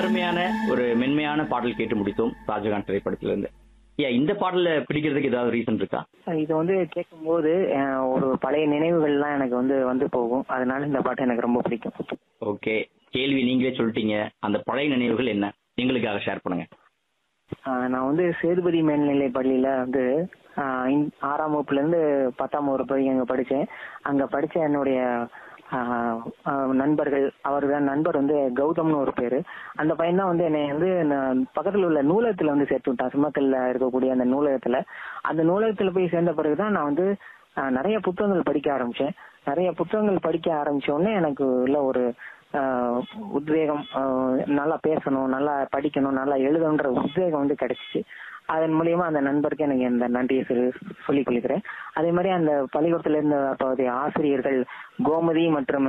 அருமையான ஒரு மென்மையான பாடல் கேட்டு முடித்தோம் ஷாஜகான் திரைப்படத்திலிருந்து ஏன் இந்த பாடல்ல பிடிக்கிறதுக்கு ஏதாவது ரீசன் இருக்கா இது வந்து கேட்கும்போது அஹ், ஒரு பழைய நினைவுகள்லாம் எனக்கு வந்து வந்து போகும் அதனால இந்த பாட்டு எனக்கு ரொம்ப பிடிக்கும் ஓகே கேள்வி நீங்களே சொல்லிட்டீங்க அந்த பழைய நினைவுகள் என்ன எங்களுக்காக ஷேர் பண்ணுங்க அஹ், நான் வந்து சேதுபதி மேல்நிலை பள்ளியில வந்து அஹ், இந்- ஆறாம் வகுப்புல இருந்து பத்தாம் வகுப்பு வரைக்கும் அங்க படிச்சேன் அங்க படிச்ச என்னுடைய அஹ், அஹ், நண்பர்கள் அவர்தான் நண்பர் வந்து கௌதம்னு ஒரு பேரு அந்த பையன் தான் வந்து என்னை வந்து நான் பக்கத்துல உள்ள நூலகத்துல வந்து சேர்த்து விட்டான் சிம்மக்கல்ல இருக்கக்கூடிய அந்த நூலகத்துல அந்த நூலகத்துல போய் சேர்ந்த பிறகுதான் நான் வந்து அஹ், நிறைய புத்தகங்கள் படிக்க ஆரம்பிச்சேன் நிறைய புத்தகங்கள் படிக்க ஆரம்பிச்ச உடனே எனக்கு உள்ள ஒரு ஆஹ் உத்வேகம் ஆஹ் நல்லா பேசணும் நல்லா படிக்கணும் நல்லா எழுதணுன்ற உத்வேகம் வந்து கிடைச்சிச்சு அதன் மூலியமா அந்த நண்பருக்கு எனக்கு இந்த நன்றியை சொல்லி சொல்லிக் கொள்கிறேன் அதே மாதிரி அந்த பள்ளிக்கூடத்துல இருந்த அப்போதைய ஆசிரியர்கள் கோமதி மற்றும்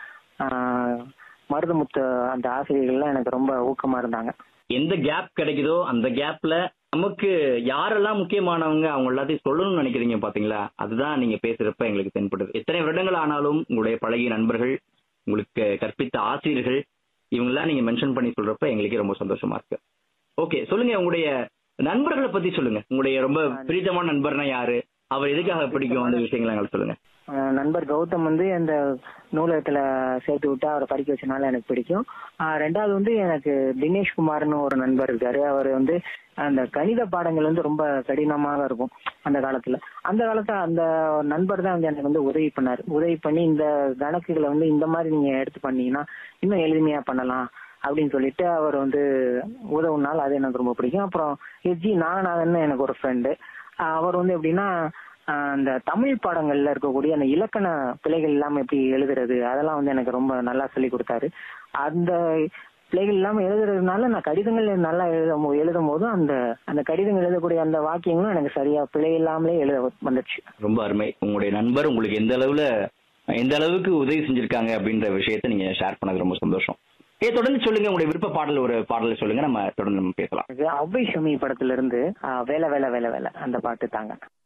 ஆஹ், மருதமுத்து அந்த ஆசிரியர்கள்லாம் எனக்கு ரொம்ப ஊக்கமா இருந்தாங்க எந்த கேப் கிடைக்குதோ அந்த கேப்ல நமக்கு யாரெல்லாம் முக்கியமானவங்க அவங்க எல்லாத்தையும் சொல்லணும்னு நினைக்கிறீங்க பாத்தீங்களா அதுதான் நீங்க பேசுறப்ப எங்களுக்கு தென்படுது எத்தனை வருடங்கள் ஆனாலும் உங்களுடைய பழகிய நண்பர்கள் உங்களுக்கு கற்பித்த ஆசிரியர்கள் இவங்கெல்லாம் நீங்க மென்ஷன் பண்ணி சொல்றப்ப எங்களுக்கே ரொம்ப சந்தோஷமா இருக்கு ஓகே சொல்லுங்க உங்களுடைய நண்பர்களை பத்தி சொல்லுங்க உங்களுடைய ரொம்ப பிடித்தமான நண்பர்னா யாரு அவர் எதுக்காக பிடிக்கும் அந்த விஷயங்களை எங்களுக்கு சொல்லுங்க ஆஹ் நண்பர் கௌதம் வந்து அந்த நூலகத்துல சேர்த்து விட்டு அவரை படிக்க வச்சனால எனக்கு பிடிக்கும் ஆஹ் ரெண்டாவது வந்து எனக்கு தினேஷ் குமார்னு ஒரு நண்பர் இருக்காரு அவர் வந்து அந்த கணித பாடங்கள் வந்து ரொம்ப கடினமாக இருக்கும் அந்த காலத்துல அந்த காலத்துல அந்த நண்பர் தான் வந்து எனக்கு வந்து உதவி பண்ணாரு உதவி பண்ணி இந்த கணக்குகளை வந்து இந்த மாதிரி நீங்க எடுத்து பண்ணீங்கன்னா இன்னும் எளிமையா பண்ணலாம் அப்படின்னு சொல்லிட்டு அவர் வந்து உதவுனால அது எனக்கு ரொம்ப பிடிக்கும் அப்புறம் எஸ் ஜி நாகநாதன் எனக்கு ஒரு ஃப்ரெண்டு அவர் வந்து எப்படின்னா ஆஹ் அந்த தமிழ் பாடங்கள்ல இருக்கக்கூடிய அந்த இலக்கண பிழைகள் இல்லாம எப்படி எழுதுறது அதெல்லாம் வந்து எனக்கு ரொம்ப நல்லா சொல்லி கொடுத்தாரு அந்த பிழைகள் இல்லாம எழுதுறதுனால நான் கடிதங்கள் நல்லா எழுதும் எழுதும் போதும் அந்த அந்த கடிதங்கள் எழுதக்கூடிய அந்த வாக்கியங்களும் எனக்கு சரியா பிழை இல்லாமலே எழுத வந்துச்சு ரொம்ப அருமை உங்களுடைய நண்பர் உங்களுக்கு எந்த அளவுல எந்த அளவுக்கு உதவி செஞ்சிருக்காங்க அப்படின்ற விஷயத்தை நீங்க ஷேர் பண்ணது ரொம்ப சந்தோஷம் ஏ தொடர்ந்து சொல்லுங்க உங்களுடைய விருப்ப பாடல் ஒரு பாடலை சொல்லுங்க நம்ம தொடர்ந்து நம்ம பேசலாம் எனக்கு அவ்வை ஷமி படத்துல இருந்து ஆஹ் வேலை வேலை வேலை வேலை அந்த பாட்டு தாங்க